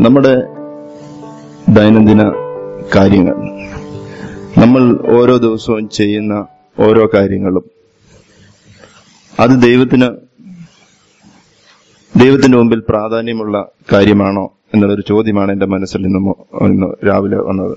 നമ്മുടെ ദൈനംദിന കാര്യങ്ങൾ നമ്മൾ ഓരോ ദിവസവും ചെയ്യുന്ന ഓരോ കാര്യങ്ങളും അത് ദൈവത്തിന് ദൈവത്തിന്റെ മുമ്പിൽ പ്രാധാന്യമുള്ള കാര്യമാണോ എന്നുള്ളൊരു ചോദ്യമാണ് എന്റെ മനസ്സിൽ ഇന്ന് മൊ- ഇന്ന് രാവിലെ വന്നത്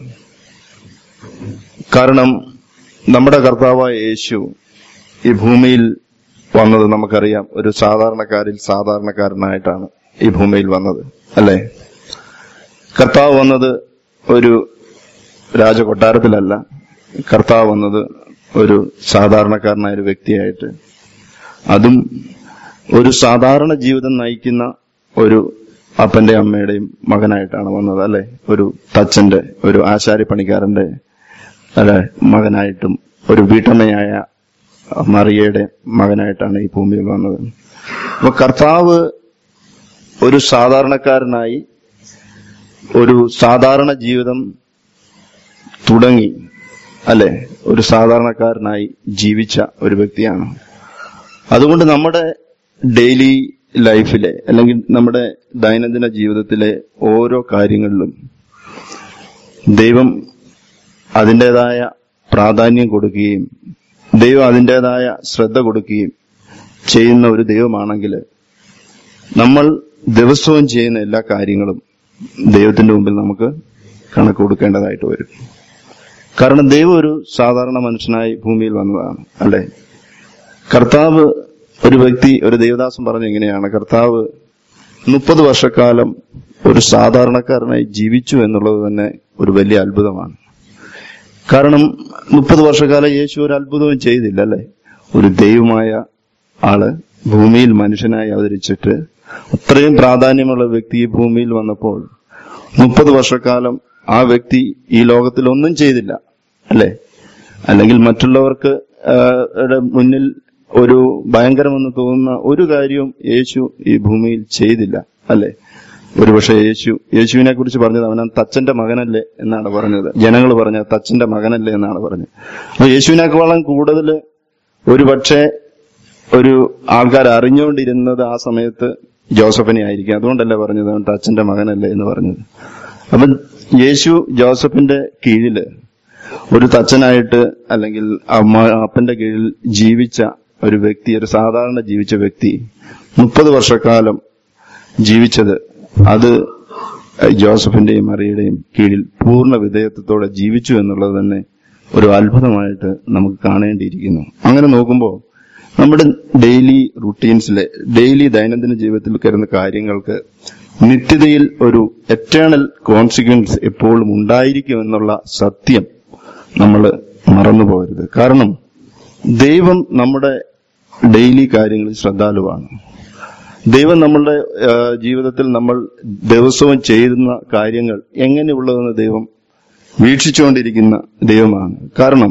കാരണം നമ്മുടെ കർത്താവായ യേശു ഈ ഭൂമിയിൽ വന്നത് നമുക്കറിയാം ഒരു സാധാരണക്കാരിൽ സാധാരണക്കാരനായിട്ടാണ് ഈ ഭൂമിയിൽ വന്നത് അല്ലേ കർത്താവ് വന്നത് ഒരു രാജകൊട്ടാരത്തിലല്ല കർത്താവ് വന്നത് ഒരു സാധാരണക്കാരനായ ഒരു വ്യക്തിയായിട്ട് അതും ഒരു സാധാരണ ജീവിതം നയിക്കുന്ന ഒരു അപ്പന്റെ അമ്മയുടെയും മകനായിട്ടാണ് വന്നത് അല്ലെ ഒരു തച്ചന്റെ ഒരു ആശാരി പണിക്കാരന്റെ അല്ലെ മകനായിട്ടും ഒരു വീട്ടമ്മയായ മറിയയുടെ മകനായിട്ടാണ് ഈ ഭൂമിയിൽ വന്നത് അപ്പൊ കർത്താവ് ഒരു സാധാരണക്കാരനായി ഒരു സാധാരണ ജീവിതം തുടങ്ങി അല്ലെ ഒരു സാധാരണക്കാരനായി ജീവിച്ച ഒരു വ്യക്തിയാണ് അതുകൊണ്ട് നമ്മുടെ ഡെയിലി ലൈഫിലെ അല്ലെങ്കിൽ നമ്മുടെ ദൈനംദിന ജീവിതത്തിലെ ഓരോ കാര്യങ്ങളിലും ദൈവം അതിൻ്റെതായ പ്രാധാന്യം കൊടുക്കുകയും ദൈവം അതിൻ്റെതായ ശ്രദ്ധ കൊടുക്കുകയും ചെയ്യുന്ന ഒരു ദൈവമാണെങ്കിൽ നമ്മൾ ദിവസവും ചെയ്യുന്ന എല്ലാ കാര്യങ്ങളും ദൈവത്തിന്റെ മുമ്പിൽ നമുക്ക് കണക്ക് കൊടുക്കേണ്ടതായിട്ട് വരും കാരണം ദൈവം ഒരു സാധാരണ മനുഷ്യനായി ഭൂമിയിൽ വന്നതാണ് അല്ലെ കർത്താവ് ഒരു വ്യക്തി ഒരു ദേവദാസൻ പറഞ്ഞ എങ്ങനെയാണ് കർത്താവ് മുപ്പത് വർഷക്കാലം ഒരു സാധാരണക്കാരനായി ജീവിച്ചു എന്നുള്ളത് തന്നെ ഒരു വലിയ അത്ഭുതമാണ് കാരണം മുപ്പത് വർഷക്കാലം യേശു ഒരു അത്ഭുതവും ചെയ്തില്ല അല്ലെ ഒരു ദൈവമായ ആള് ഭൂമിയിൽ മനുഷ്യനായി അവതരിച്ചിട്ട് അത്രയും പ്രാധാന്യമുള്ള വ്യക്തി ഈ ഭൂമിയിൽ വന്നപ്പോൾ മുപ്പത് വർഷക്കാലം ആ വ്യക്തി ഈ ലോകത്തിൽ ഒന്നും ചെയ്തില്ല അല്ലെ അല്ലെങ്കിൽ മറ്റുള്ളവർക്ക് ആ, ടെ മുന്നിൽ ഒരു ഭയങ്കരമെന്ന് തോന്നുന്ന ഒരു കാര്യവും യേശു ഈ ഭൂമിയിൽ ചെയ്തില്ല അല്ലെ ഒരുപക്ഷെ യേശു യേശുവിനെ കുറിച്ച് പറഞ്ഞത് അവൻ തച്ചന്റെ മകനല്ലേ എന്നാണ് പറഞ്ഞത് ജനങ്ങൾ പറഞ്ഞ തച്ചന്റെ മകനല്ലേ എന്നാണ് പറഞ്ഞത് അപ്പൊ യേശുവിനേക്കാളും കൂടുതൽ ഒരു പക്ഷേ ഒരു ആൾക്കാർ അറിഞ്ഞുകൊണ്ടിരുന്നത് ആ സമയത്ത് ജോസഫിനെ ആയിരിക്കും അതുകൊണ്ടല്ലേ പറഞ്ഞത് അവൻ തച്ചന്റെ മകനല്ലേ എന്ന് പറഞ്ഞത് അപ്പം യേശു ജോസഫിന്റെ കീഴില് ഒരു തച്ചനായിട്ട് അല്ലെങ്കിൽ അമ്മ അപ്പന്റെ കീഴിൽ ജീവിച്ച ഒരു വ്യക്തി ഒരു സാധാരണ ജീവിച്ച വ്യക്തി മുപ്പത് വർഷക്കാലം ജീവിച്ചത് അത് ജോസഫിന്റെയും മറിയുടെയും കീഴിൽ പൂർണ്ണ വിധേയത്വത്തോടെ ജീവിച്ചു എന്നുള്ളത് തന്നെ ഒരു അത്ഭുതമായിട്ട് നമുക്ക് കാണേണ്ടിയിരിക്കുന്നു അങ്ങനെ നോക്കുമ്പോൾ നമ്മുടെ ഡെയിലി റുട്ടീൻസിലെ ഡെയിലി ദൈനംദിന ജീവിതത്തിൽ കരുന്ന കാര്യങ്ങൾക്ക് നിത്യതയിൽ ഒരു എറ്റേണൽ കോൺസിക്വൻസ് എപ്പോഴും ഉണ്ടായിരിക്കും എന്നുള്ള സത്യം നമ്മൾ മറന്നു പോകരുത് കാരണം ദൈവം നമ്മുടെ ഡെയിലി കാര്യങ്ങളിൽ ശ്രദ്ധാലുവാണ് ദൈവം നമ്മളുടെ ആ, ജീവിതത്തിൽ നമ്മൾ ദിവസവും ചെയ്യുന്ന കാര്യങ്ങൾ എങ്ങനെയുള്ളതെന്ന് ദൈവം വീക്ഷിച്ചുകൊണ്ടിരിക്കുന്ന ദൈവമാണ് കാരണം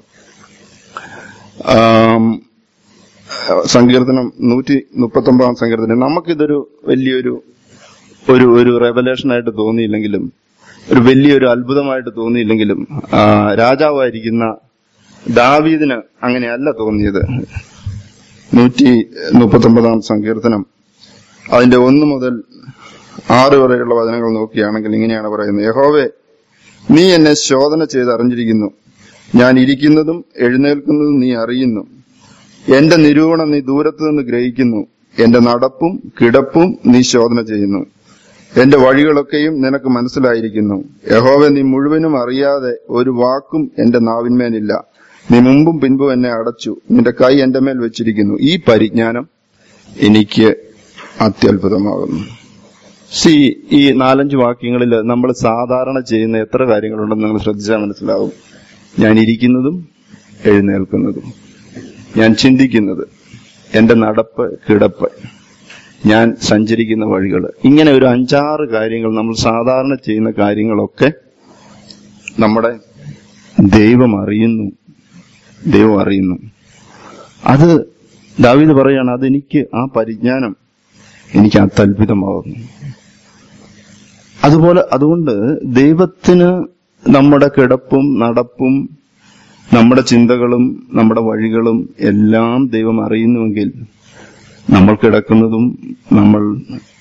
ആം, സങ്കീർത്തനം നൂറ്റി മുപ്പത്തി ഒമ്പതാം സങ്കീർത്തനം നമുക്കിതൊരു വലിയൊരു ഒരു ഒരു റെവലേഷൻ ആയിട്ട് തോന്നിയില്ലെങ്കിലും ഒരു വലിയൊരു അത്ഭുതമായിട്ട് തോന്നിയില്ലെങ്കിലും ആ, രാജാവായിരിക്കുന്ന ദാവീദിന് അങ്ങനെയല്ല തോന്നിയത് നൂറ്റി മുപ്പത്തി ഒമ്പതാം സങ്കീർത്തനം അതിന്റെ ഒന്ന് മുതൽ ആറ് വരെയുള്ള വചനങ്ങൾ നോക്കുകയാണെങ്കിൽ ഇങ്ങനെയാണ് പറയുന്നത് യഹോവേ നീ എന്നെ ശോധന ചെയ്ത് അറിഞ്ഞിരിക്കുന്നു ഞാൻ ഇരിക്കുന്നതും എഴുന്നേൽക്കുന്നതും നീ അറിയുന്നു എന്റെ നിരൂപണം നീ ദൂരത്തു നിന്ന് ഗ്രഹിക്കുന്നു എന്റെ നടപ്പും കിടപ്പും നീ ശോധന ചെയ്യുന്നു എന്റെ വഴികളൊക്കെയും നിനക്ക് മനസ്സിലായിരിക്കുന്നു യഹോവ നീ മുഴുവനും അറിയാതെ ഒരു വാക്കും എന്റെ നാവിന്മേലില്ല നീ മുമ്പും പിൻപും എന്നെ അടച്ചു നിന്റെ കൈ എന്റെ മേൽ വെച്ചിരിക്കുന്നു ഈ പരിജ്ഞാനം എനിക്ക് അത്യത്ഭുതമാകുന്നു സി ഈ നാലഞ്ച് വാക്യങ്ങളിൽ നമ്മൾ സാധാരണ ചെയ്യുന്ന എത്ര കാര്യങ്ങളുണ്ടെന്ന് നിങ്ങൾ ശ്രദ്ധിച്ചാൽ മനസ്സിലാവും ഞാൻ ഇരിക്കുന്നതും എഴുന്നേൽക്കുന്നതും ഞാൻ ചിന്തിക്കുന്നത് എന്റെ നടപ്പ് കിടപ്പ് ഞാൻ സഞ്ചരിക്കുന്ന വഴികൾ ഇങ്ങനെ ഒരു അഞ്ചാറ് കാര്യങ്ങൾ നമ്മൾ സാധാരണ ചെയ്യുന്ന കാര്യങ്ങളൊക്കെ നമ്മുടെ ദൈവം അറിയുന്നു ദൈവം അറിയുന്നു അത് ദാവീദ് പറയാണ് അതെനിക്ക് ആ പരിജ്ഞാനം എനിക്ക് അത്യത്ഭുതമാകുന്നു അതുപോലെ അതുകൊണ്ട് ദൈവത്തിന് നമ്മുടെ കിടപ്പും നടപ്പും നമ്മുടെ ചിന്തകളും നമ്മുടെ വഴികളും എല്ലാം ദൈവം അറിയുന്നുവെങ്കിൽ നമ്മൾ കിടക്കുന്നതും നമ്മൾ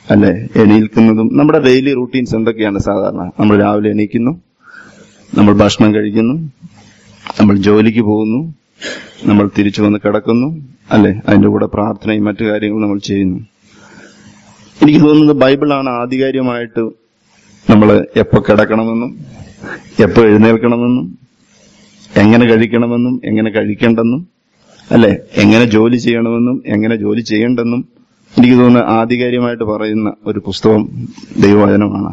അല്ലെ എണീൽക്കുന്നതും നമ്മുടെ ഡെയിലി റൂട്ടീൻസ് എന്തൊക്കെയാണ് സാധാരണ നമ്മൾ രാവിലെ എണീക്കുന്നു നമ്മൾ ഭക്ഷണം കഴിക്കുന്നു നമ്മൾ ജോലിക്ക് പോകുന്നു നമ്മൾ തിരിച്ചു വന്ന് കിടക്കുന്നു അല്ലെ അതിന്റെ കൂടെ പ്രാർത്ഥനയും മറ്റു കാര്യങ്ങളും നമ്മൾ ചെയ്യുന്നു എനിക്ക് തോന്നുന്നത് ബൈബിളാണ് ആധികാരികമായിട്ട് നമ്മൾ എപ്പോ കിടക്കണമെന്നും എപ്പോ എഴുന്നേൽക്കണമെന്നും എങ്ങനെ കഴിക്കണമെന്നും എങ്ങനെ കഴിക്കേണ്ടെന്നും അല്ലെ എങ്ങനെ ജോലി ചെയ്യണമെന്നും എങ്ങനെ ജോലി ചെയ്യേണ്ടെന്നും എനിക്ക് തോന്നുന്നു ആധികാരികമായിട്ട് പറയുന്ന ഒരു പുസ്തകം ദൈവവചനമാണ്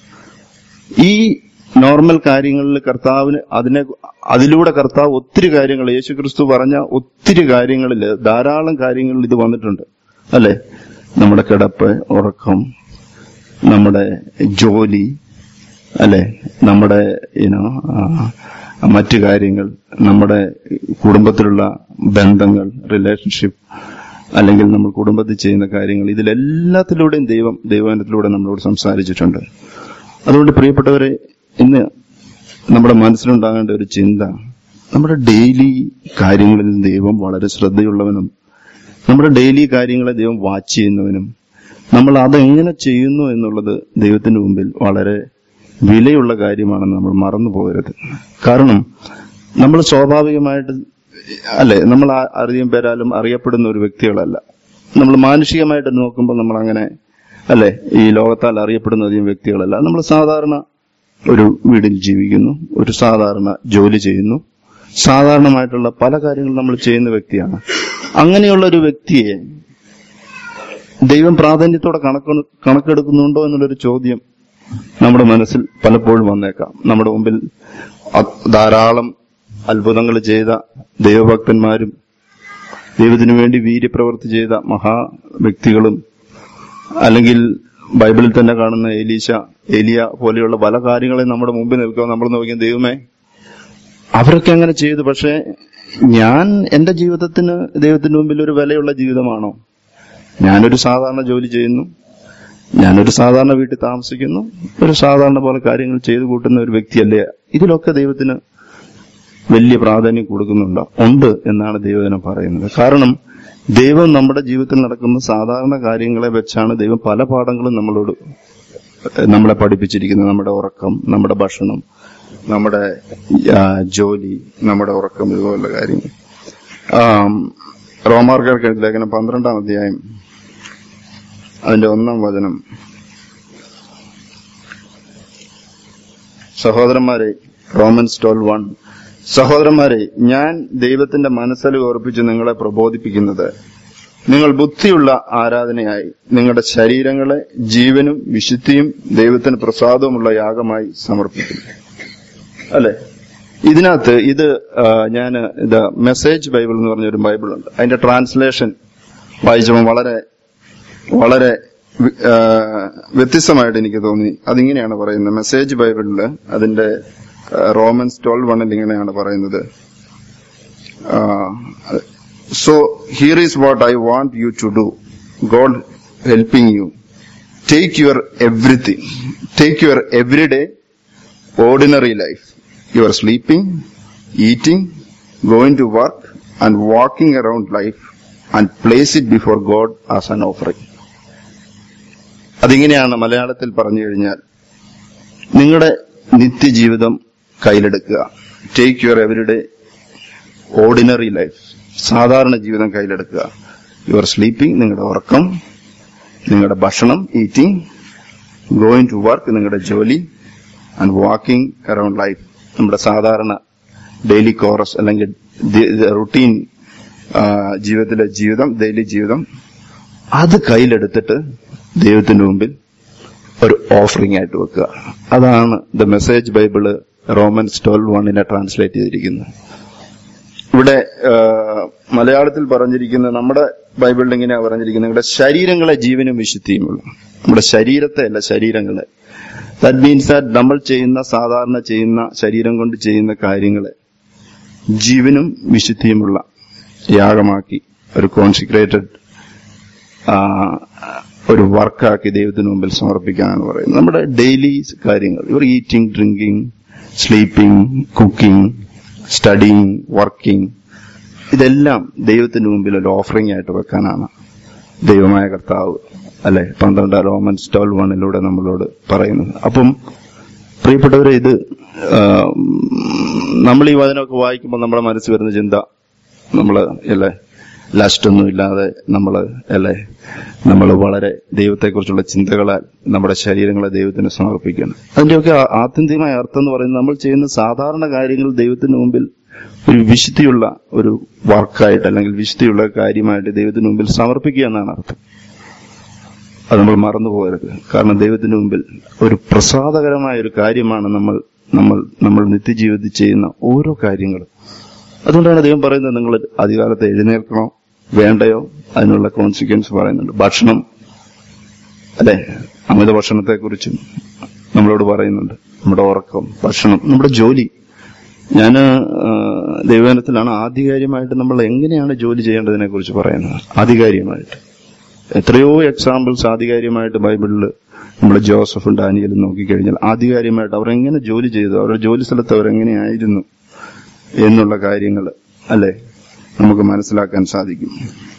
ഈ നോർമൽ കാര്യങ്ങളിൽ കർത്താവിന് അതിനെ അതിലൂടെ കർത്താവ് ഒത്തിരി കാര്യങ്ങൾ യേശുക്രിസ്തു പറഞ്ഞ ഒത്തിരി കാര്യങ്ങളിൽ ധാരാളം കാര്യങ്ങളിൽ ഇത് വന്നിട്ടുണ്ട് അല്ലെ നമ്മുടെ കിടപ്പ് ഉറക്കം നമ്മുടെ ജോലി അല്ലെ നമ്മുടെ ഇനോ മറ്റു കാര്യങ്ങൾ നമ്മുടെ കുടുംബത്തിലുള്ള ബന്ധങ്ങൾ റിലേഷൻഷിപ്പ് അല്ലെങ്കിൽ നമ്മൾ കുടുംബത്തിൽ ചെയ്യുന്ന കാര്യങ്ങൾ ഇതിലെല്ലാത്തിലൂടെയും ദൈവം ദൈവവചനത്തിലൂടെ നമ്മളോട് സംസാരിച്ചിട്ടുണ്ട് അതുകൊണ്ട് പ്രിയപ്പെട്ടവരെ ഇന്ന് നമ്മുടെ മനസ്സിലുണ്ടാകേണ്ട ഒരു ചിന്ത നമ്മുടെ ഡെയിലി കാര്യങ്ങളിൽ ദൈവം വളരെ ശ്രദ്ധയുള്ളവനും നമ്മുടെ ഡെയിലി കാര്യങ്ങളെ ദൈവം വാച്ച് ചെയ്യുന്നവനും നമ്മൾ അതെങ്ങനെ ചെയ്യുന്നു എന്നുള്ളത് ദൈവത്തിന് മുമ്പിൽ വളരെ വിലയുള്ള കാര്യമാണെന്ന് നമ്മൾ മറന്നു പോകരുത് കാരണം നമ്മൾ സ്വാഭാവികമായിട്ട് അല്ലെ നമ്മൾ ആ- അധികം പേരാലും അറിയപ്പെടുന്ന ഒരു വ്യക്തികളല്ല നമ്മൾ മാനുഷികമായിട്ട് നോക്കുമ്പോൾ നമ്മൾ അങ്ങനെ അല്ലെ ഈ ലോകത്താൽ അറിയപ്പെടുന്ന അധികം വ്യക്തികളല്ല നമ്മൾ സാധാരണ ഒരു വീടിൽ ജീവിക്കുന്നു ഒരു സാധാരണ ജോലി ചെയ്യുന്നു സാധാരണമായിട്ടുള്ള പല കാര്യങ്ങളും നമ്മൾ ചെയ്യുന്ന വ്യക്തിയാണ് അങ്ങനെയുള്ള ഒരു വ്യക്തിയെ ദൈവം പ്രാധാന്യത്തോടെ കണക്ക് കണക്കെടുക്കുന്നുണ്ടോ എന്നുള്ളൊരു ചോദ്യം നമ്മുടെ മനസ്സിൽ പലപ്പോഴും വന്നേക്കാം നമ്മുടെ മുമ്പിൽ അ- ധാരാളം അത്ഭുതങ്ങൾ ചെയ്ത ദൈവഭക്തന്മാരും ദൈവത്തിനു വേണ്ടി വീര്യപ്രവൃത്തി ചെയ്ത മഹാ വ്യക്തികളും അല്ലെങ്കിൽ ബൈബിളിൽ തന്നെ കാണുന്ന എലീശ എലിയ പോലെയുള്ള പല കാര്യങ്ങളെയും നമ്മുടെ മുമ്പിൽ നിൽക്കുക നമ്മൾ നോക്കിയ ദൈവമേ അവരൊക്കെ അങ്ങനെ ചെയ്തു പക്ഷെ ഞാൻ എന്റെ ജീവിതത്തിന് ദൈവത്തിന് മുമ്പിൽ ഒരു വിലയുള്ള ജീവിതമാണോ ഞാനൊരു സാധാരണ ജോലി ചെയ്യുന്നു ഞാനൊരു സാധാരണ വീട്ടിൽ താമസിക്കുന്നു ഒരു സാധാരണ പോലെ കാര്യങ്ങൾ ചെയ്തു കൂട്ടുന്ന ഒരു വ്യക്തിയല്ലേ ഇതിലൊക്കെ ദൈവത്തിന് വലിയ പ്രാധാന്യം കൊടുക്കുന്നുണ്ടോ ഉണ്ട് എന്നാണ് ദൈവജനം പറയുന്നത് കാരണം ദൈവം നമ്മുടെ ജീവിതത്തിൽ നടക്കുന്ന സാധാരണ കാര്യങ്ങളെ വെച്ചാണ് ദൈവം പല പാഠങ്ങളും നമ്മളോട് നമ്മളെ പഠിപ്പിച്ചിരിക്കുന്നത് നമ്മുടെ ഉറക്കം നമ്മുടെ ഭക്ഷണം നമ്മുടെ ആ, ജോലി നമ്മുടെ ഉറക്കം ഇതുപോലുള്ള കാര്യങ്ങൾ ആം, റോമാർക്കാർക്ക് എഴുതിയ ലേഖനം പന്ത്രണ്ടാം അധ്യായം അതിന്റെ ഒന്നാം വചനം സഹോദരന്മാരെ റോമൻസ് ട്വൽവ് വൺ സഹോദരന്മാരെ ഞാൻ ദൈവത്തിന്റെ മനസ്സിൽ ഓർപ്പിച്ച് നിങ്ങളെ പ്രബോധിപ്പിക്കുന്നത് നിങ്ങൾ ബുദ്ധിയുള്ള ആരാധനയായി നിങ്ങളുടെ ശരീരങ്ങളെ ജീവനും വിശുദ്ധിയും ദൈവത്തിന് പ്രസാദവുമുള്ള യാഗമായി സമർപ്പിക്കുന്നു അല്ലെ ഇതിനകത്ത് ഇത് ഞാൻ ഇത് മെസ്സേജ് ബൈബിൾ എന്ന് പറഞ്ഞൊരു ബൈബിൾ ഉണ്ട് അതിന്റെ ട്രാൻസ്ലേഷൻ വായിച്ചപ്പോൾ വളരെ വളരെ വി- ആ, വ്യത്യസ്തമായിട്ട് എനിക്ക് തോന്നി അതിങ്ങനെയാണ് പറയുന്നത് മെസ്സേജ് ബൈബിളില് അതിന്റെ ആ, റോമൻസ് ട്വൽവ് വണ്ണിൽ ഇങ്ങനെയാണ് പറയുന്നത് so here is what I want you to do God helping you take your everything take your everyday ordinary life. You are sleeping, eating, going to work, and walking around life and place it before God as an offering. അതിങ്ങനെയാണ് മലയാളത്തിൽ പറഞ്ഞു കഴിഞ്ഞാൽ നിങ്ങളുടെ നിത്യജീവിതം കയ്യിലെടുക്കുക take your everyday ordinary life സാധാരണ ജീവിതം കയ്യിലെടുക്കുക you are sleeping നിങ്ങളുടെ ഉറക്കം നിങ്ങളുടെ ഭക്ഷണം ഈറ്റിംഗ് ഗോയിങ് ടു വർക്ക് നിങ്ങളുടെ ജോലി ആൻഡ് വാക്കിംഗ് അറൌണ്ട് ലൈഫ് നമ്മുടെ സാധാരണ ഡെയിലി കോറസ് അല്ലെങ്കിൽ റുട്ടീൻ ജീവിതത്തിലെ ജീവിതം ഡെയിലി ജീവിതം അത് കയ്യിലെടുത്തിട്ട് ദൈവത്തിന്റെ മുമ്പിൽ ഒരു ഓഫറിംഗ് ആയിട്ട് വെക്കുക അതാണ് the message Bible Romans twelve വണ്ണിനെ ട്രാൻസ്ലേറ്റ് ചെയ്തിരിക്കുന്നത് ഇവിടെ ആ, മലയാളത്തിൽ പറഞ്ഞിരിക്കുന്ന നമ്മുടെ ബൈബിളിൽ ഇങ്ങനെയാ പറഞ്ഞിരിക്കുന്നത് നിങ്ങളുടെ ശരീരങ്ങളെ ജീവനും വിശുദ്ധിയുമുള്ളൂ നമ്മുടെ ശരീരത്തെ അല്ല ശരീരങ്ങളെ ദാറ്റ് മീൻസ് ദാറ്റ് നമ്മൾ ചെയ്യുന്ന സാധാരണ ചെയ്യുന്ന ശരീരം കൊണ്ട് ചെയ്യുന്ന കാര്യങ്ങളെ ജീവനും വിശുദ്ധിയുമുള്ള യാഗമാക്കി ഒരു കോൺസിക്രേറ്റഡ് ഒരു വർക്കാക്കി ദൈവത്തിന് മുമ്പിൽ സമർപ്പിക്കാനാണ് പറയുന്നത് നമ്മുടെ ഡെയിലി കാര്യങ്ങൾ ഇവർ eating drinking sleeping cooking studying working ഇതെല്ലാം ദൈവത്തിന് മുമ്പിൽ ഒരു ഓഫറിംഗ് ആയിട്ട് വെക്കാനാണ് ദൈവമായ കർത്താവ് അല്ലെ പന്ത്രണ്ട് റോമൻസ് ട്വൽവ് വണ്ണിലൂടെ നമ്മളോട് പറയുന്നത് അപ്പം പ്രിയപ്പെട്ടവരെ ഇത് ആ, നമ്മൾ ഈ വചനമൊക്കെ വായിക്കുമ്പോൾ നമ്മുടെ മനസ്സിൽ വരുന്ന ചിന്ത നമ്മള് അല്ലേ ലസ്റ്റ് ഒന്നും ഇല്ലാതെ നമ്മൾ അല്ലേ നമ്മൾ വളരെ ദൈവത്തെക്കുറിച്ചുള്ള ചിന്തകളാൽ നമ്മുടെ ശരീരങ്ങളെ ദൈവത്തിന് സമർപ്പിക്കണം അതിന്റെയൊക്കെ ആ- ആത്യന്തികമായ അർത്ഥം എന്ന് പറയുന്നത് നമ്മൾ ചെയ്യുന്ന സാധാരണ കാര്യങ്ങൾ ദൈവത്തിന് മുമ്പിൽ ഒരു വിശുദ്ധിയുള്ള ഒരു വർക്കായിട്ട് അല്ലെങ്കിൽ വിശുദ്ധിയുള്ള കാര്യമായിട്ട് ദൈവത്തിന് മുമ്പിൽ സമർപ്പിക്കുക എന്നാണ് അർത്ഥം അത് നമ്മൾ മറന്നു പോകരുത് കാരണം ദൈവത്തിന് മുമ്പിൽ ഒരു പ്രസാദകരമായ ഒരു കാര്യമാണ് നമ്മൾ നമ്മൾ നമ്മൾ നിത്യജീവിതത്തിൽ ചെയ്യുന്ന ഓരോ കാര്യങ്ങളും അതുകൊണ്ടാണ് ദൈവം പറയുന്നത് നിങ്ങൾ അധികാലത്ത് എഴുന്നേൽക്കണോ വേണ്ടയോ അതിനുള്ള കോൺസിക്വൻസ് പറയുന്നുണ്ട് ഭക്ഷണം അല്ലെ അമിത ഭക്ഷണത്തെക്കുറിച്ചും നമ്മളോട് പറയുന്നുണ്ട് നമ്മുടെ ഉറക്കം ഭക്ഷണം നമ്മുടെ ജോലി ഞാൻ ദൈവജനത്തിലാണ് ആധികാരികമായിട്ട് നമ്മൾ എങ്ങനെയാണ് ജോലി ചെയ്യേണ്ടതിനെ കുറിച്ച് പറയുന്നത് ആധികാരികമായിട്ട് എത്രയോ എക്സാമ്പിൾസ് ആധികാരികമായിട്ട് ബൈബിളിൽ നമ്മൾ ജോസഫും ഡാനിയലും നോക്കിക്കഴിഞ്ഞാൽ ആധികാരികമായിട്ട് അവർ എങ്ങനെ ജോലി ചെയ്തു അവരുടെ ജോലി സ്ഥലത്ത് അവരെങ്ങനെയായിരുന്നു എന്നുള്ള കാര്യങ്ങൾ അല്ലെ നമുക്ക് മനസ്സിലാക്കാൻ സാധിക്കും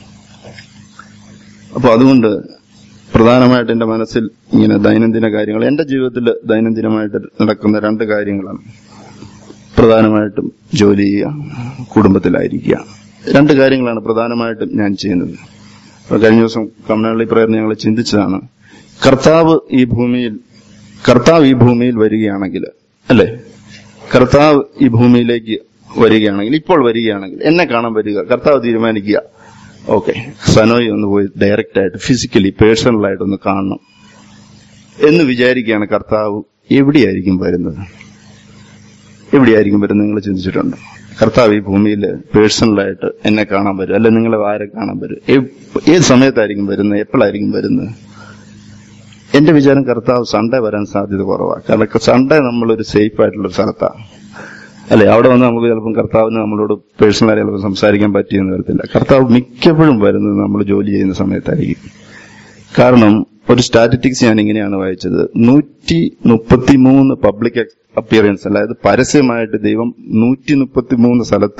അപ്പൊ അതുകൊണ്ട് പ്രധാനമായിട്ട് എന്റെ മനസ്സിൽ ഇങ്ങനെ ദൈനംദിന കാര്യങ്ങൾ എന്റെ ജീവിതത്തിൽ ദൈനംദിനമായിട്ട് നടക്കുന്ന രണ്ട് കാര്യങ്ങളാണ് പ്രധാനമായിട്ടും ജോലി ചെയ്യുക കുടുംബത്തിലായിരിക്കുക രണ്ട് കാര്യങ്ങളാണ് പ്രധാനമായിട്ടും ഞാൻ ചെയ്യുന്നത് അപ്പൊ കഴിഞ്ഞ ദിവസം കമ്മ്യൂണലി പ്രയർ ഞങ്ങൾ ചിന്തിച്ചതാണ് കർത്താവ് ഈ ഭൂമിയിൽ കർത്താവ് ഈ ഭൂമിയിൽ വരികയാണെങ്കിൽ അല്ലെ കർത്താവ് ഈ ഭൂമിയിലേക്ക് വരികയാണെങ്കിൽ ഇപ്പോൾ വരികയാണെങ്കിൽ എന്നെ കാണാൻ വരിക കർത്താവ് തീരുമാനിക്കുക ഓക്കെ സനോയി ഒന്ന് പോയി ഡയറക്റ്റ് ആയിട്ട് ഫിസിക്കലി പേഴ്സണലായിട്ട് ഒന്ന് കാണണം എന്ന് വിചാരിക്കുകയാണ് കർത്താവ് എവിടെയായിരിക്കും വരുന്നത് എവിടെയായിരിക്കും വരുന്നത് നിങ്ങൾ ചിന്തിച്ചിട്ടുണ്ടോ കർത്താവ് ഈ ഭൂമിയിൽ പേഴ്സണലായിട്ട് എന്നെ കാണാൻ വരും അല്ലെ നിങ്ങളെ ആരെ കാണാൻ വരും ഏ- ഏത് സമയത്തായിരിക്കും വരുന്നത് എപ്പോഴായിരിക്കും വരുന്നത് എന്റെ വിചാരം കർത്താവ് സൺഡേ വരാൻ സാധ്യത കുറവാണ് കാരണം സൺഡേ നമ്മളൊരു സേഫ് ആയിട്ടുള്ള ഒരു സ്ഥലത്താണ് അല്ലെ അവിടെ വന്ന് നമുക്ക് ചിലപ്പം കർത്താവിന് നമ്മളോട് പേഴ്സണലായി ചിലപ്പോൾ സംസാരിക്കാൻ പറ്റിയെന്ന് വരത്തില്ല കർത്താവ് മിക്കപ്പോഴും വരുന്നത് നമ്മൾ ജോലി ചെയ്യുന്ന സമയത്തായിരിക്കും കാരണം ഒരു സ്റ്റാറ്റിസ്റ്റിക്സ് ഞാൻ ഇങ്ങനെയാണ് വായിച്ചത് നൂറ്റി മുപ്പത്തി മൂന്ന് പബ്ലിക് അപ്പിയറൻസ് അതായത് പരസ്യമായിട്ട് ദൈവം നൂറ്റി മുപ്പത്തി മൂന്ന് സ്ഥലത്ത്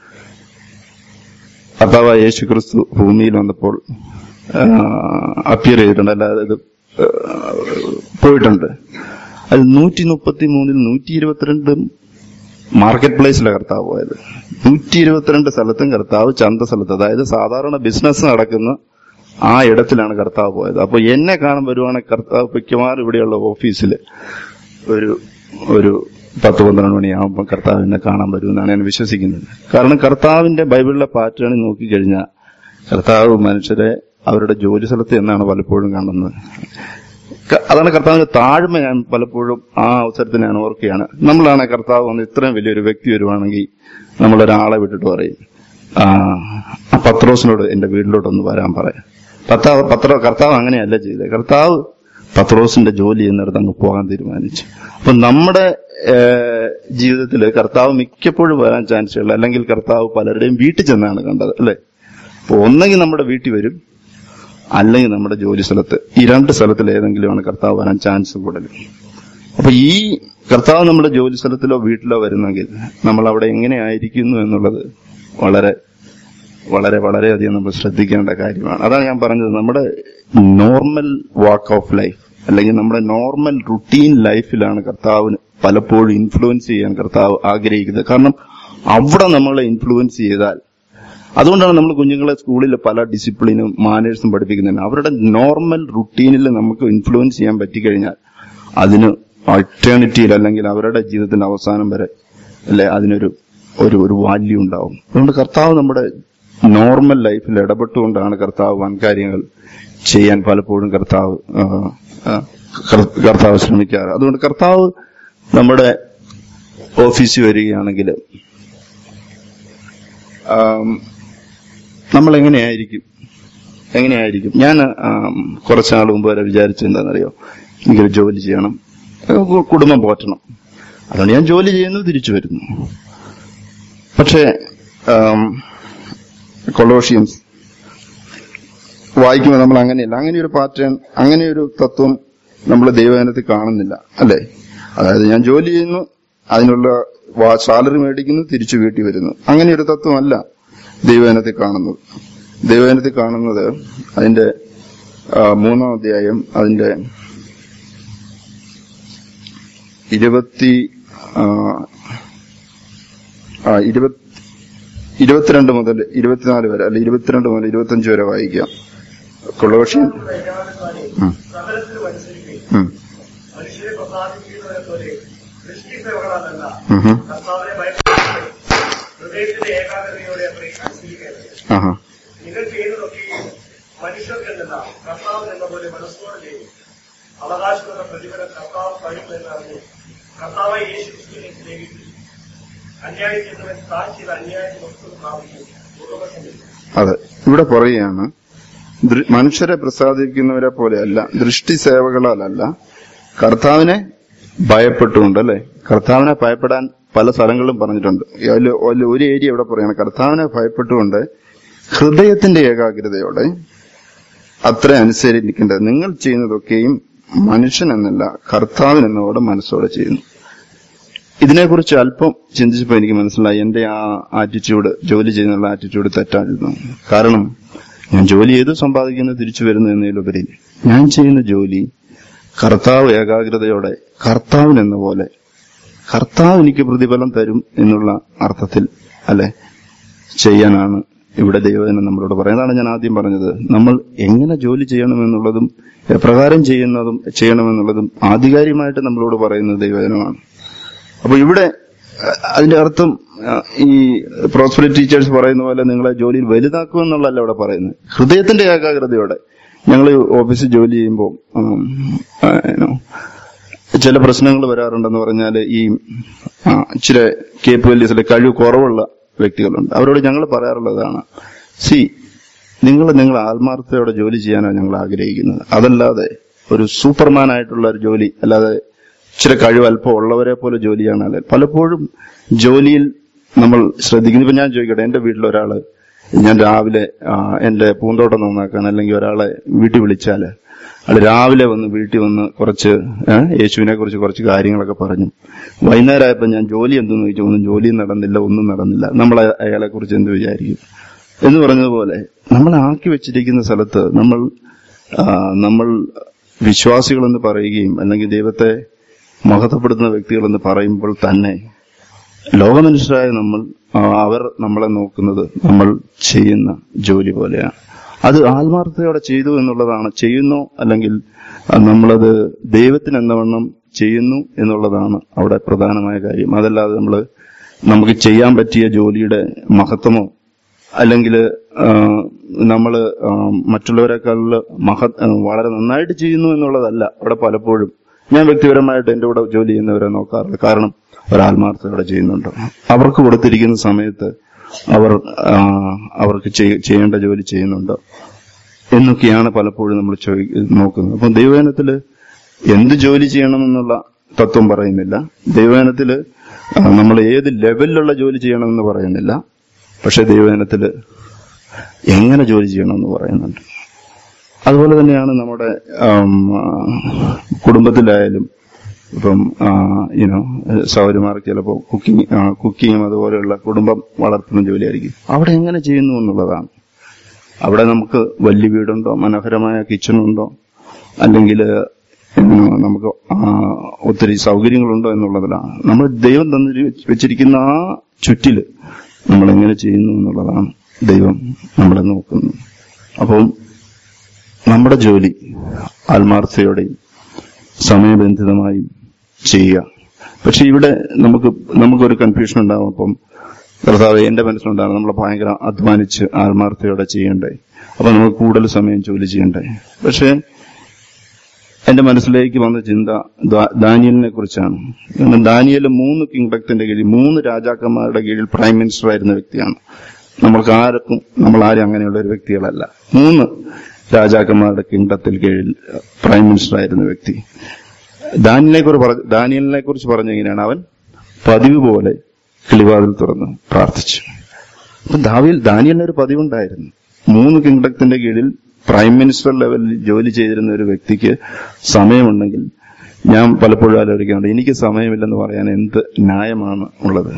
കർത്താവ് യേശു ക്രിസ്തു ഭൂമിയിൽ വന്നപ്പോൾ അപ്പിയർ ചെയ്തിട്ടുണ്ട് അല്ലാതെ ഇത് ആ, പോയിട്ടുണ്ട് അത് നൂറ്റി മുപ്പത്തി മൂന്നിൽ നൂറ്റി ഇരുപത്തിരണ്ടും മാർക്കറ്റ് പ്ലേസിലെ കർത്താവ് പോയത് നൂറ്റി ഇരുപത്തിരണ്ട് സ്ഥലത്തും കർത്താവ് ചന്ത സ്ഥലത്ത് അതായത് സാധാരണ ബിസിനസ് നടക്കുന്ന ആ ഇടത്തിലാണ് കർത്താവ് പോയത് അപ്പൊ എന്നെ കാണാൻ വരുവാണെങ്കിൽ കർത്താവ് മിക്കവാറും ഇവിടെയുള്ള ഓഫീസിൽ ഒരു ഒരു പത്ത് പന്ത്രണ്ട് മണിയാകുമ്പോൾ കർത്താവ് എന്നെ കാണാൻ വരുമെന്നാണ് ഞാൻ വിശ്വസിക്കുന്നത് കാരണം കർത്താവിന്റെ ബൈബിളിലെ പാറ്റേൺ നോക്കിക്കഴിഞ്ഞാൽ കർത്താവ് മനുഷ്യരെ അവരുടെ ജോലി സ്ഥലത്ത് എന്നാണ് പലപ്പോഴും കാണുന്നത് ക- അതാണ് കർത്താവിന്റെ താഴ്മ ഞാൻ പലപ്പോഴും ആ അവസരത്തിൽ ഞാൻ ഓർക്കുകയാണ് നമ്മളാണ് കർത്താവ് വന്ന് ഇത്രയും വലിയൊരു വ്യക്തി വരുവാണെങ്കിൽ നമ്മളൊരാളെ വിട്ടിട്ട് പറയും ആ ആ പത്രോസിനോട് എന്റെ വീട്ടിലോട്ടൊന്ന് വരാൻ പറയാം പത്താവ് പത്ര കർത്താവ് അങ്ങനെയല്ല ചെയ്തത് കർത്താവ് പത്രോസിന്റെ ജോലി ചെയ്യുന്നിടത്ത് അങ്ങ് പോകാൻ തീരുമാനിച്ചു അപ്പൊ നമ്മുടെ ജീവിതത്തിൽ കർത്താവ് മിക്കപ്പോഴും വരാൻ ചാൻസ് ഉള്ള അല്ലെങ്കിൽ കർത്താവ് പലരുടെയും വീട്ടിൽ ചെന്നാണ് കണ്ടത് അല്ലെ അപ്പൊ ഒന്നെങ്കിൽ നമ്മുടെ വീട്ടിൽ വരും അല്ലെങ്കിൽ നമ്മുടെ ജോലി സ്ഥലത്ത് ഈ രണ്ട് സ്ഥലത്തിൽ ഏതെങ്കിലുമാണ് കർത്താവ് വരാൻ ചാൻസ് കൂടുതൽ അപ്പൊ ഈ കർത്താവ് നമ്മുടെ ജോലി സ്ഥലത്തിലോ വീട്ടിലോ വരുന്നെങ്കിൽ നമ്മൾ അവിടെ എങ്ങനെ ആയിരിക്കുന്നു എന്നുള്ളത് വളരെ വളരെ വളരെയധികം നമ്മൾ ശ്രദ്ധിക്കേണ്ട കാര്യമാണ് അതാണ് ഞാൻ പറഞ്ഞത് നമ്മുടെ നോർമൽ വാക്ക് ഓഫ് ലൈഫ് അല്ലെങ്കിൽ നമ്മുടെ നോർമൽ റുട്ടീൻ ലൈഫിലാണ് കർത്താവിന് പലപ്പോഴും ഇൻഫ്ലുവൻസ് ചെയ്യാൻ കർത്താവ് ആഗ്രഹിക്കുന്നത് കാരണം അവിടെ നമ്മളെ ഇൻഫ്ലുവൻസ് ചെയ്താൽ അതുകൊണ്ടാണ് നമ്മൾ കുഞ്ഞുങ്ങളെ സ്കൂളിൽ പല ഡിസിപ്ലിനും മാനേഴ്സും പഠിപ്പിക്കുന്നതിന് അവരുടെ നോർമൽ റുട്ടീനിൽ നമുക്ക് ഇൻഫ്ലുവൻസ് ചെയ്യാൻ പറ്റിക്കഴിഞ്ഞാൽ അതിന് ആൾട്ടേണിറ്റിയിൽ അല്ലെങ്കിൽ അവരുടെ ജീവിതത്തിന്റെ അവസാനം വരെ അല്ലെ അതിനൊരു ഒരു ഒരു വാല്യൂ ഉണ്ടാവും അതുകൊണ്ട് കർത്താവ് നമ്മുടെ നോർമൽ ലൈഫിൽ ഇടപെട്ടുകൊണ്ടാണ് കർത്താവ് വൻകാര്യങ്ങൾ ചെയ്യാൻ പലപ്പോഴും കർത്താവ് ആ, ആ, കർ- കർത്താവ് ശ്രമിക്കാറ് അതുകൊണ്ട് കർത്താവ് നമ്മുടെ ഓഫീസിൽ വരികയാണെങ്കിൽ ആം, നമ്മൾ എങ്ങനെയായിരിക്കും എങ്ങനെയായിരിക്കും ഞാൻ ആം, കുറച്ച് നാൾ മുമ്പ് വരെ വിചാരിച്ചത് എന്താണെന്നറിയോ എനിക്കൊരു ജോലി ചെയ്യണം ഏഹ് കു- കുടുംബം പോറ്റണം അതുകൊണ്ട് ഞാൻ ജോലി ചെയ്യുന്നു തിരിച്ചു വരുന്നു പക്ഷേ കൊളോഷ്യൻസ് വായിക്കുമ്പോൾ നമ്മൾ അങ്ങനെയല്ല അങ്ങനെ ഒരു പാറ്റേൺ അങ്ങനെ ഒരു തത്വം നമ്മൾ ദൈവജനത്തിൽ കാണുന്നില്ല അല്ലേ അതായത് ഞാൻ ജോലി ചെയ്യുന്നു അതിനുള്ള സാലറി മേടിക്കുന്നു തിരിച്ചു വീട്ടിൽ വരുന്നു അങ്ങനെ ഒരു തത്വമല്ല ദൈവജനത്തിൽ കാണുന്നത് ദൈവജനത്തിൽ കാണുന്നത് അതിന്റെ ആ, മൂന്നാം അധ്യായം അതിന്റെ ഇരുപത്തി ആ, ആ, ഇരുപത് ഇരുപത്തിരണ്ട് മുതൽ ഇരുപത്തിനാല് വരെ അല്ല ഇരുപത്തിരണ്ട് മുതൽ ഇരുപത്തിയഞ്ച് വരെ വായിക്കാം കൊളോഷ്യൻ ഉം. സകലത്തിലും അനുസരിക്കുകയും ഉം. മനുഷ്യരെ പ്രസാദിപ്പിക്കുന്നവരെ പോലെ ദൃഷ്ടിസേവകളല്ല ഉം ഹും. കർത്താവിനെ ഭയപ്പെടുകയും ഹൃദയത്തിന്റെ ഏകാഗ്രതയോടെ അവരെ അനുസരിക്കരുത് ആഹാ. നിങ്ങൾ ചെയ്യുന്നതൊക്കെയും മനുഷ്യർക്കെന്നല്ല കർത്താവ് എന്ന പോലെ മനസ്സോടെ ചെയ്യും അവകാശമുള്ള പ്രതിഫലം കർത്താവ് കഴിയുമെന്ന് അറിഞ്ഞു കർത്താവ് യേശു ക്രിസ്തുവിനെ സ്നേഹിച്ചു അന്യായം ചെയ്യുന്നവൻ താൻ ചെയ്ത അന്യായത്തിന് വസ്തു പ്രാപിക്കും ദുർവശമില്ല അതെ ഇവിടെ പറയുകയാണ് ദൃ- മനുഷ്യരെ പ്രസാദിക്കുന്നവരെ പോലെയല്ല ദൃഷ്ടി സേവകളാലല്ല കർത്താവിനെ ഭയപ്പെട്ടുകൊണ്ട് അല്ലെ കർത്താവിനെ ഭയപ്പെടാൻ പല സ്ഥലങ്ങളിലും പറഞ്ഞിട്ടുണ്ട് അതിൽ അതിൽ ഒരു ഏരിയ ഇവിടെ പറയാണ് കർത്താവിനെ ഭയപ്പെട്ടുകൊണ്ട് ഹൃദയത്തിന്റെ ഏകാഗ്രതയോടെ അത്ര അനുസരിക്കേണ്ടത് നിങ്ങൾ ചെയ്യുന്നതൊക്കെയും മനുഷ്യൻ എന്നല്ല കർത്താവിനെന്നോടെ മനസ്സോടെ ചെയ്യുന്നു ഇതിനെക്കുറിച്ച് അല്പം ചിന്തിച്ചപ്പോൾ എനിക്ക് മനസ്സിലായി എന്റെ ആ ആറ്റിറ്റ്യൂഡ് ജോലി ചെയ്യുന്നുള്ള ആറ്റിറ്റ്യൂഡ് തെറ്റായിരുന്നു കാരണം ഞാൻ ജോലി ചെയ്ത് സമ്പാദിക്കുന്നത് തിരിച്ചു വരുന്നു എന്നതിലുപരി ഞാൻ ചെയ്യുന്ന ജോലി കർത്താവ് ഏകാഗ്രതയോടെ കർത്താവിനെന്ന പോലെ കർത്താവ് എനിക്ക് പ്രതിഫലം തരും എന്നുള്ള അർത്ഥത്തിൽ അല്ലെ ചെയ്യാനാണ് ഇവിടെ ദൈവജനം നമ്മളോട് പറയുന്നതാണ് ഞാൻ ആദ്യം പറഞ്ഞത് നമ്മൾ എങ്ങനെ ജോലി ചെയ്യണമെന്നുള്ളതും എപ്രകാരം ചെയ്യുന്നതും ചെയ്യണമെന്നുള്ളതും ആധികാരികമായിട്ട് നമ്മളോട് പറയുന്നത് ദൈവജനമാണ് അപ്പൊ ഇവിടെ അഹ് അതിന്റെ അർത്ഥം അഹ് ഈ പ്രോസ്പെരിറ്റി ടീച്ചേഴ്സ് പറയുന്ന പോലെ നിങ്ങളെ ജോലിയിൽ വലുതാക്കുമെന്നുള്ളതല്ല ഇവിടെ പറയുന്നത് ഹൃദയത്തിന്റെ ഏകാഗ്രതയോടെ ഞങ്ങൾ ഓഫീസിൽ ജോലി ചെയ്യുമ്പോൾ ഉം, ആ, you know, ചില പ്രശ്നങ്ങൾ വരാറുണ്ടെന്ന് പറഞ്ഞാൽ ഈ ആ, ഇച്ചിരി കേപ്പബിലിറ്റീസിലെ കഴിവ് കുറവുള്ള വ്യക്തികളുണ്ട് അവരോട് ഞങ്ങൾ പറയാറുള്ളതാണ് സി നിങ്ങൾ നിങ്ങൾ ആത്മാർത്ഥതയോടെ ജോലി ചെയ്യാനാണ് ഞങ്ങൾ ആഗ്രഹിക്കുന്നത് അതല്ലാതെ ഒരു സൂപ്പർമാൻ ആയിട്ടുള്ള ഒരു ജോലി അല്ലാതെ ഇച്ചിരി കഴിവ് അല്പം ഉള്ളവരെ പോലെ ജോലി ചെയ്യാനല്ല പലപ്പോഴും ജോലിയിൽ നമ്മൾ ശ്രദ്ധിക്കുന്നു ഇപ്പൊ ഞാൻ ചോദിക്കട്ടെ എന്റെ വീട്ടിൽ ഒരാള് ഞാൻ രാവിലെ ആ, എന്റെ പൂന്തോട്ടം നന്നാക്കാൻ അല്ലെങ്കിൽ ഒരാളെ വീട്ടിൽ വിളിച്ചാല് അയാൾ രാവിലെ വന്ന് വീട്ടിൽ വന്ന് കുറച്ച് ഏ, യേശുവിനെ കുറിച്ച് കുറച്ച് കാര്യങ്ങളൊക്കെ പറഞ്ഞു വൈകുന്നേരമായപ്പോൾ ഞാൻ ജോലി എന്തെന്ന് ചോദിച്ചു ഒന്നും ജോലിയും നടന്നില്ല ഒന്നും നടന്നില്ല നമ്മൾ അയാളെ കുറിച്ച് എന്ത് വിചാരിക്കും എന്ന് പറഞ്ഞതുപോലെ നമ്മൾ ആക്കി വെച്ചിരിക്കുന്ന സ്ഥലത്ത് നമ്മൾ ആ, നമ്മൾ വിശ്വാസികളെന്ന് പറയുകയും അല്ലെങ്കിൽ ദൈവത്തെ മഹത്വപ്പെടുത്തുന്ന വ്യക്തികളെന്ന് പറയുമ്പോൾ തന്നെ ലോകമനുഷ്യരായ നമ്മൾ ആ, അവർ നമ്മളെ നോക്കുന്നത് നമ്മൾ ചെയ്യുന്ന ജോലി പോലെയാണ് അത് ആത്മാർത്ഥതയോടെ ചെയ്തു എന്നുള്ളതാണ് ചെയ്യുന്നു അല്ലെങ്കിൽ ആ, നമ്മളത് ദൈവത്തിന് എന്നവണ്ണം ചെയ്യുന്നു എന്നുള്ളതാണ് അവിടെ പ്രധാനമായ കാര്യം അതല്ലാതെ നമ്മൾ നമുക്ക് ചെയ്യാൻ പറ്റിയ ജോലിയുടെ മഹത്വമോ അല്ലെങ്കിൽ നമ്മൾ മറ്റുള്ളവരെക്കാൾ മഹ ആ, വളരെ നന്നായിട്ട് ചെയ്യുന്നു എന്നുള്ളതല്ല അവിടെ പലപ്പോഴും ഞാൻ വ്യക്തിപരമായിട്ട് എന്റെ കൂടെ ജോലി ചെയ്യുന്നവരെ നോക്കാറില്ല കാരണം അവർ ആത്മാർത്ഥതയോടെ ചെയ്യുന്നുണ്ട് അവർക്ക് കൊടുത്തിരിക്കുന്ന സമയത്ത് അവർ ആ, അവർക്ക് ചെയ്- ചെയ്യേണ്ട ജോലി ചെയ്യുന്നുണ്ടോ എന്നൊക്കെയാണ് പലപ്പോഴും നമ്മൾ ചോദി നോക്കുന്നത് അപ്പം ദൈവജനത്തില് എന്ത് ജോലി ചെയ്യണമെന്നുള്ള തത്വം പറയുന്നില്ല ദൈവജനത്തില് ആ, നമ്മൾ ഏത് ലെവലിലുള്ള ജോലി ചെയ്യണമെന്ന് പറയുന്നില്ല പക്ഷെ ദൈവജനത്തില് എങ്ങനെ ജോലി ചെയ്യണമെന്ന് പറയുന്നുണ്ട് അതുപോലെ തന്നെയാണ് നമ്മുടെ ആം, ആ, കുടുംബത്തിലായാലും ഇപ്പം യുനോ സൗരമാർക്ക് ചിലപ്പോൾ കുക്കിംഗ് കുക്കിങ്ങും അതുപോലെയുള്ള കുടുംബം വളർത്തുന്ന ജോലിയായിരിക്കും അവിടെ എങ്ങനെ ചെയ്യുന്നു എന്നുള്ളതാണ് അവിടെ നമുക്ക് വലിയ വീടുണ്ടോ മനോഹരമായ കിച്ചണുണ്ടോ അല്ലെങ്കിൽ നമുക്ക് ആ, ഒത്തിരി സൗകര്യങ്ങളുണ്ടോ എന്നുള്ളതിലാണ് നമ്മൾ ദൈവം തന്നി വെച്ചിരിക്കുന്ന ആ ചുറ്റില് നമ്മൾ എങ്ങനെ ചെയ്യുന്നു എന്നുള്ളതാണ് ദൈവം നമ്മളെ നോക്കുന്നത് അപ്പം നമ്മുടെ ജോലി ആത്മാർത്ഥതയോടെയും സമയബന്ധിതമായും ചെയ്യുക പക്ഷെ ഇവിടെ നമുക്ക് നമുക്കൊരു കൺഫ്യൂഷൻ ഉണ്ടാവും അപ്പം കർത്താവ് എന്റെ മനസ്സിലുണ്ടാകും നമ്മൾ ഭയങ്കര അധ്വാനിച്ച് ആത്മാർത്ഥതയോടെ ചെയ്യണ്ടേ അപ്പൊ നമുക്ക് കൂടുതൽ സമയം ജോലി ചെയ്യണ്ടേ പക്ഷെ എന്റെ മനസ്സിലേക്ക് വന്ന ചിന്ത ദാ- ദാനിയലിനെ കുറിച്ചാണ് കാരണം ദാനിയൽ മൂന്ന് കിങ്ഡത്തിന്റെ കീഴിൽ മൂന്ന് രാജാക്കന്മാരുടെ കീഴിൽ പ്രൈം മിനിസ്റ്റർ ആയിരുന്ന വ്യക്തിയാണ് നമ്മൾക്ക് ആർക്കും നമ്മൾ ആരും അങ്ങനെയുള്ള ഒരു വ്യക്തികളല്ല മൂന്ന് രാജാക്കന്മാരുടെ കിങ്ഡത്തിൽ കീഴിൽ പ്രൈം മിനിസ്റ്റർ ആയിരുന്ന വ്യക്തി ദാനിയലിനെ കുറിച്ച് ദാനിയലിനെ കുറിച്ച് പറഞ്ഞ എങ്ങനെയാണ് അവൻ പതിവ് പോലെ കിളിവാതിൽ തുറന്ന് പ്രാർത്ഥിച്ചു അപ്പൊ ദാവിയിൽ ദാനിയലിന് ഒരു പതിവുണ്ടായിരുന്നു മൂന്ന് കിങ്ഡത്തിന്റെ കീഴിൽ പ്രൈം മിനിസ്റ്റർ ലെവലിൽ ജോലി ചെയ്തിരുന്ന ഒരു വ്യക്തിക്ക് സമയമുണ്ടെങ്കിൽ ഞാൻ പലപ്പോഴും ആലോചിക്കാറുണ്ട് എനിക്ക് സമയമില്ലെന്ന് പറയാൻ എന്ത് ന്യായമാണ് ഉള്ളത്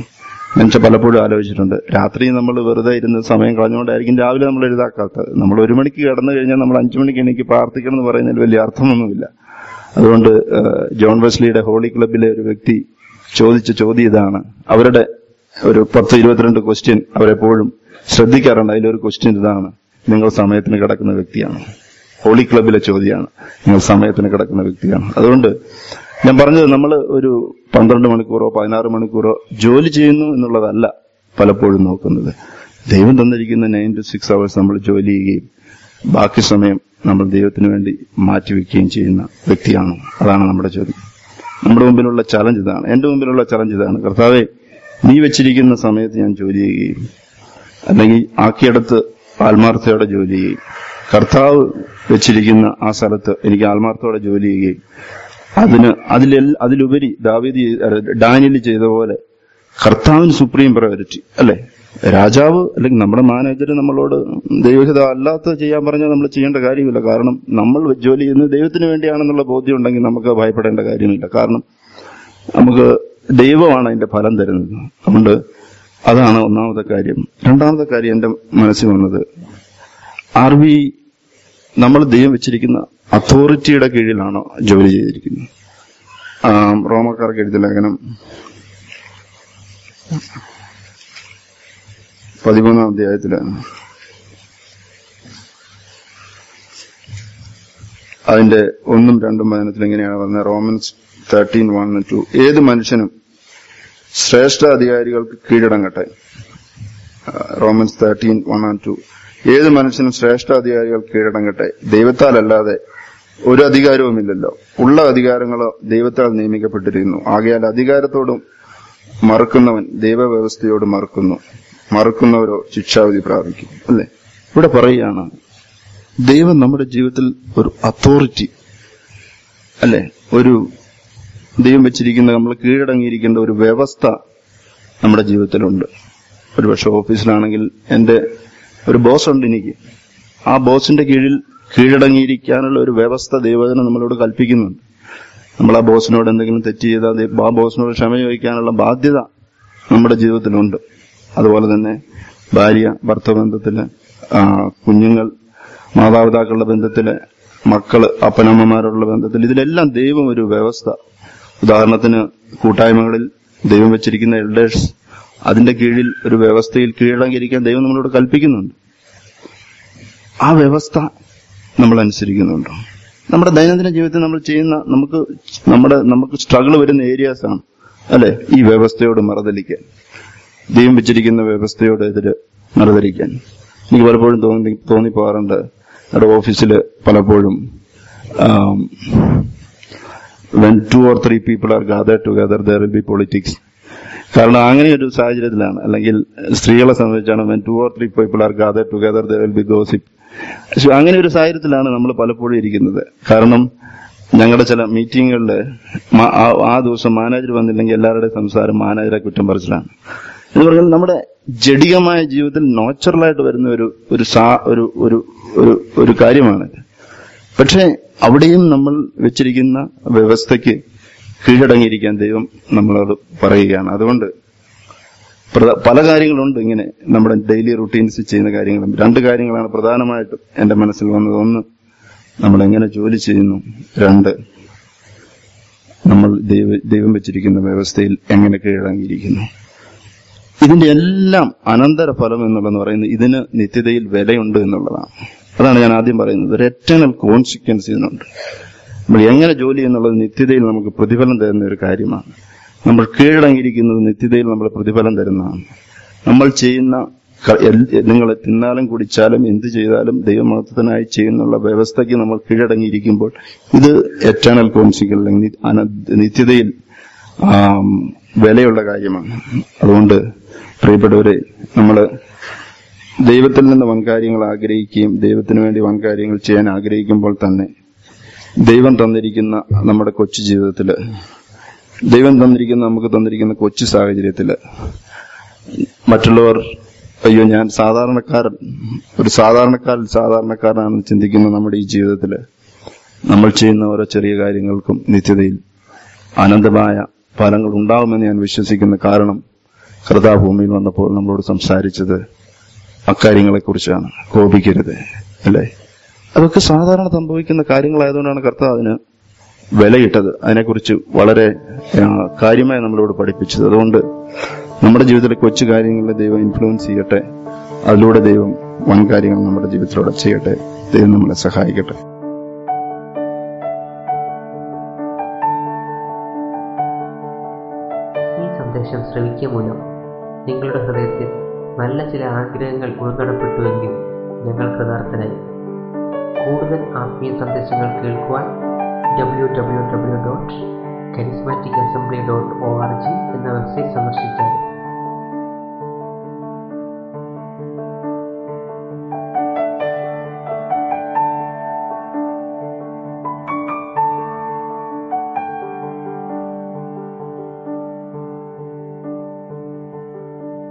മനുഷ്യ പലപ്പോഴും ആലോചിച്ചിട്ടുണ്ട് രാത്രി നമ്മൾ വെറുതെ ഇരുന്ന് സമയം കളഞ്ഞുകൊണ്ടായിരിക്കും രാവിലെ നമ്മൾ എഴുതാക്കാത്തത് നമ്മൾ ഒരു മണിക്ക് കിടന്നു കഴിഞ്ഞാൽ നമ്മൾ അഞ്ചു മണിക്ക് എനിക്ക് പ്രാർത്ഥിക്കണം എന്ന് പറയുന്നതിൽ വലിയ അർത്ഥമൊന്നുമില്ല അതുകൊണ്ട് ഏഹ്, ജോൺ വെസ്ലിയുടെ ഹോളി ക്ലബിലെ ഒരു വ്യക്തി ചോദിച്ച ചോദ്യം ഇതാണ് അവരുടെ ഒരു പത്ത് ഇരുപത്തിരണ്ട് ക്വസ്റ്റ്യൻ അവരെപ്പോഴും ശ്രദ്ധിക്കാറുണ്ട് അതിലൊരു ക്വസ്റ്റ്യൻ ഇതാണ് നിങ്ങൾ സമയത്തിന് കിടക്കുന്ന വ്യക്തിയാണ് ഹോളി ക്ലബിലെ ചോദ്യമാണ് നിങ്ങൾ സമയത്തിന് കിടക്കുന്ന വ്യക്തിയാണ് അതുകൊണ്ട് ഞാൻ പറഞ്ഞത് നമ്മൾ ഒരു പന്ത്രണ്ട് മണിക്കൂറോ പതിനാറ് മണിക്കൂറോ ജോലി ചെയ്യുന്നു എന്നുള്ളതല്ല പലപ്പോഴും നോക്കുന്നത് ദൈവം തന്നിരിക്കുന്ന നയൻ ടു സിക്സ് അവേഴ്സ് നമ്മൾ ജോലി ചെയ്യുകയും ബാക്കി സമയം നമ്മൾ ദൈവത്തിന് വേണ്ടി മാറ്റിവെക്കുകയും ചെയ്യുന്ന വ്യക്തിയാണ് അതാണ് നമ്മുടെ ചോദ്യം നമ്മുടെ മുമ്പിലുള്ള ചലഞ്ച് ഇതാണ് എന്റെ മുമ്പിലുള്ള ചലഞ്ച് ഇതാണ് കർത്താവെ നീ വെച്ചിരിക്കുന്ന സമയത്ത് ഞാൻ ജോലി ചെയ്യുകയും അല്ലെങ്കിൽ ആക്കിയെടുത്ത് ആത്മാർത്ഥയോടെ ജോലി ചെയ്യുകയും കർത്താവ് വെച്ചിരിക്കുന്ന ആ സ്ഥലത്ത് എനിക്ക് ആത്മാർത്ഥത്തോടെ ജോലി ചെയ്യുകയും അതിന് അതിലെ അതിലുപരി ദാവീദ് ഡാനിയൽ ചെയ്ത പോലെ കർത്താവിന് സുപ്രീം പ്രയോറിറ്റി അല്ലെ രാജാവ് അല്ലെങ്കിൽ നമ്മുടെ മാനേജർ നമ്മളോട് ദൈവഹിത അല്ലാത്ത ചെയ്യാൻ പറഞ്ഞാൽ നമ്മൾ ചെയ്യേണ്ട കാര്യമില്ല കാരണം നമ്മൾ ജോലി ചെയ്യുന്നത് ദൈവത്തിന് വേണ്ടിയാണെന്നുള്ള ബോധ്യം ഉണ്ടെങ്കിൽ നമുക്ക് ഭയപ്പെടേണ്ട കാര്യമില്ല കാരണം നമുക്ക് ദൈവമാണ് അതിന്റെ ഫലം തരുന്നത് അതുകൊണ്ട് അതാണ് ഒന്നാമത്തെ കാര്യം രണ്ടാമത്തെ കാര്യം എന്റെ മനസ്സിൽ വന്നത് ആർ വി നമ്മൾ ദൈവം വെച്ചിരിക്കുന്ന അതോറിറ്റിയുടെ കീഴിലാണോ ജോലി ചെയ്തിരിക്കുന്നത് ആ, റോമക്കാർക്ക് എഴുതിയ ലേഖനം പതിമൂന്നാം അധ്യായത്തില് അതിന്റെ ഒന്നും രണ്ടും വചനത്തിൽ എങ്ങനെയാണ് പറഞ്ഞത് റോമൻസ് തേർട്ടീൻ വൺ ടു ഏത് മനുഷ്യനും ശ്രേഷ്ഠ അധികാരികൾക്ക് കീഴടങ്ങട്ടെ Romans thirteen one and two ഏത് മനുഷ്യനും ശ്രേഷ്ഠ അധികാരികൾ കീഴടങ്ങട്ടെ ദൈവത്താലല്ലാതെ ഒരു അധികാരവുമില്ലല്ലോ ഉള്ള അധികാരങ്ങളോ ദൈവത്താൽ നിയമിക്കപ്പെട്ടിരിക്കുന്നു ആകയാൽ അധികാരത്തോടും മറുക്കുന്നവൻ ദൈവവ്യവസ്ഥയോട് മറുക്കുന്നു മറുക്കുന്നവരോ ശിക്ഷാവിധി പ്രാപിക്കും അല്ലെ ഇവിടെ പറയുകയാണ് ദൈവം നമ്മുടെ ജീവിതത്തിൽ ഒരു അതോറിറ്റി അല്ലെ ഒരു ദൈവം വെച്ചിരിക്കുന്ന നമ്മൾ കീഴടങ്ങിയിരിക്കേണ്ട ഒരു വ്യവസ്ഥ നമ്മുടെ ജീവിതത്തിലുണ്ട് ഒരുപക്ഷെ ഓഫീസിലാണെങ്കിൽ എന്റെ ഒരു ബോസ് ഉണ്ട് എനിക്ക് ആ ബോസിന്റെ കീഴിൽ കീഴടങ്ങിയിരിക്കാനുള്ള ഒരു വ്യവസ്ഥ ദൈവജനം നമ്മളോട് കൽപ്പിക്കുന്നുണ്ട് നമ്മൾ ആ ബോസിനോട് എന്തെങ്കിലും തെറ്റ് ചെയ്താൽ ദൈവം ആ ബോസിനോട് ക്ഷമ ചോദിക്കാനുള്ള ബാധ്യത നമ്മുടെ ജീവിതത്തിലുണ്ട് അതുപോലെ തന്നെ ഭാര്യ ഭർത്തബന്ധത്തില് ആ, കുഞ്ഞുങ്ങൾ മാതാപിതാക്കളുടെ ബന്ധത്തില് മക്കള് അപ്പനമ്മമാരോടുള്ള ബന്ധത്തിൽ ഇതിലെല്ലാം ദൈവം ഒരു വ്യവസ്ഥ ഉദാഹരണത്തിന് കൂട്ടായ്മകളിൽ ദൈവം വെച്ചിരിക്കുന്ന എൽഡേഴ്സ് അതിന്റെ കീഴിൽ ഒരു വ്യവസ്ഥയിൽ കീഴടങ്ങിയിരിക്കാൻ ദൈവം നമ്മളോട് കൽപ്പിക്കുന്നുണ്ട് ആ വ്യവസ്ഥ നമ്മൾ അനുസരിക്കുന്നുണ്ടോ നമ്മുടെ ദൈനംദിന ജീവിതത്തിൽ നമ്മൾ ചെയ്യുന്ന നമുക്ക് നമ്മുടെ നമുക്ക് സ്ട്രഗിൾ വരുന്ന ഏരിയാസ് ആണ് അല്ലെ ഈ വ്യവസ്ഥയോട് മറുതലിക്കാൻ ദൈവം വെച്ചിരിക്കുന്ന വ്യവസ്ഥയോട് എതിര് മറുതലിക്കാൻ എനിക്ക് പലപ്പോഴും തോന്നി തോന്നിപ്പോകാറുണ്ട് നമ്മുടെ ഓഫീസിൽ പലപ്പോഴും when two or three people are gather together there will be politics കാരണം അങ്ങനെ ഒരു സാഹചര്യത്തിലാണ് അല്ലെങ്കിൽ സ്ത്രീകളെ സംബന്ധിച്ചാണ് when two or three people are gather together there will be gossip അങ്ങനെ ഒരു സാഹചര്യത്തിലാണ് നമ്മൾ പലപ്പോഴും ഇരിക്കുന്നത് കാരണം ഞങ്ങളുടെ ചില മീറ്റിങ്ങുകളിൽ ആ ദിവസം മാനേജർ വന്നില്ലെങ്കിൽ എല്ലാവരുടെയും സംസാരം മാനേജറെ കുറ്റം പറച്ചിലാണ് എന്ന് പറഞ്ഞാൽ നമ്മുടെ ജഡികമായ ജീവിതത്തിൽ നാച്ചുറലായിട്ട് വരുന്ന ഒരു ഒരു സാ ഒരു ഒരു ഒരു ഒരു കാര്യമാണ് പക്ഷെ അവിടെയും നമ്മൾ വെച്ചിരിക്കുന്ന വ്യവസ്ഥയ്ക്ക് കീഴടങ്ങിയിരിക്കാൻ ദൈവം നമ്മളോട് പറയുകയാണ് അതുകൊണ്ട് പ്രധ- പല കാര്യങ്ങളുണ്ട് ഇങ്ങനെ നമ്മുടെ ഡെയിലി റുട്ടീൻസ് ചെയ്യുന്ന കാര്യങ്ങളും രണ്ട് കാര്യങ്ങളാണ് പ്രധാനമായിട്ടും എന്റെ മനസ്സിൽ വന്നത് ഒന്ന് നമ്മൾ എങ്ങനെ ജോലി ചെയ്യുന്നു രണ്ട് നമ്മൾ ദൈവ ദൈവം വെച്ചിരിക്കുന്ന വ്യവസ്ഥയിൽ എങ്ങനെ കീഴടങ്ങിയിരിക്കുന്നു ഇതിന്റെ എല്ലാം അനന്തര ഫലം എന്നുള്ളതെന്ന് പറയുന്നത് ഇതിന് നിത്യതയിൽ വിലയുണ്ട് എന്നുള്ളതാണ് അതാണ് ഞാൻ ആദ്യം പറയുന്നത് ഒരു എറ്റേണൽ കോൺസിക്വൻസ് ഇതിനുണ്ട് നമ്മൾ എങ്ങനെ ജോലി എന്നുള്ളത് നിത്യതയിൽ നമുക്ക് പ്രതിഫലം തരുന്ന ഒരു കാര്യമാണ് നമ്മൾ കീഴടങ്ങിയിരിക്കുന്നത് നിത്യതയിൽ നമ്മൾ പ്രതിഫലം തരുന്നതാണ് നമ്മൾ ചെയ്യുന്ന ക- എൽ- നിങ്ങൾ തിന്നാലും കുടിച്ചാലും എന്ത് ചെയ്താലും ദൈവമഹത്വത്തിനായി ചെയ്യുന്നുള്ള വ്യവസ്ഥയ്ക്ക് നമ്മൾ കീഴടങ്ങിയിരിക്കുമ്പോൾ ഇത് എറ്റേണൽ കോൺസിക്വൽ അല്ലെങ്കിൽ അന- നിത്യതയിൽ ആം, വിലയുള്ള കാര്യമാണ് അതുകൊണ്ട് പ്രിയപ്പെട്ടവരെ നമ്മള് ദൈവത്തിൽ നിന്ന് വൻകാര്യങ്ങൾ ആഗ്രഹിക്കുകയും ദൈവത്തിന് വേണ്ടി വൻകാര്യങ്ങൾ ചെയ്യാൻ ആഗ്രഹിക്കുമ്പോൾ തന്നെ ദൈവം തന്നിരിക്കുന്ന നമ്മുടെ കൊച്ചു ജീവിതത്തില് ദൈവം തന്നിരിക്കുന്ന നമുക്ക് തന്നിരിക്കുന്ന കൊച്ചു സാഹചര്യത്തില് മറ്റുള്ളവർ അയ്യോ ഞാൻ സാധാരണക്കാരൻ ഒരു സാധാരണക്കാരിൽ സാധാരണക്കാരനാണെന്ന് ചിന്തിക്കുന്ന നമ്മുടെ ഈ ജീവിതത്തില് നമ്മൾ ചെയ്യുന്ന ഓരോ ചെറിയ കാര്യങ്ങൾക്കും നിത്യതയിൽ അനന്തമായ ഫലങ്ങൾ ഉണ്ടാകുമെന്ന് ഞാൻ വിശ്വസിക്കുന്ന കാരണം കർത്താവ് ഭൂമിയിൽ വന്നപ്പോൾ നമ്മളോട് സംസാരിച്ചത് അക്കാര്യങ്ങളെക്കുറിച്ചാണ് കോപിക്കരുത് അല്ലേ അതൊക്കെ സാധാരണ സംഭവിക്കുന്ന കാര്യങ്ങളായതുകൊണ്ടാണ് കർത്താവ് അതിന് വിലയിട്ടത് അതിനെക്കുറിച്ച് വളരെ ആ, കാര്യമായി നമ്മളോട് പഠിപ്പിച്ചത് അതുകൊണ്ട് നമ്മുടെ ജീവിതത്തിലെ കൊച്ചു കാര്യങ്ങളെ ദൈവം ഇൻഫ്ലുവൻസ് ചെയ്യട്ടെ അതിലൂടെ ദൈവം വൻ കാര്യങ്ങൾ നമ്മുടെ ജീവിതത്തിലൂടെ ചെയ്യട്ടെ ദൈവം നമ്മളെ സഹായിക്കട്ടെ ഈ സന്ദേശം ശ്രവിക്കുക മൂലം നിങ്ങളുടെ ഹൃദയത്തിൽ നല്ല ചില ആഗ്രഹങ്ങൾ ഉൾനടപ്പെട്ടുവെങ്കിൽ ഞങ്ങൾ കൃതാർത്ഥനായി കൂടുതൽ ആത്മീയ സന്ദേശങ്ങൾ കേൾക്കുവാൻ W W W dot charismatic assembly dot O R G എന്ന വെബ്സൈറ്റ് സന്ദർശിച്ചാൽ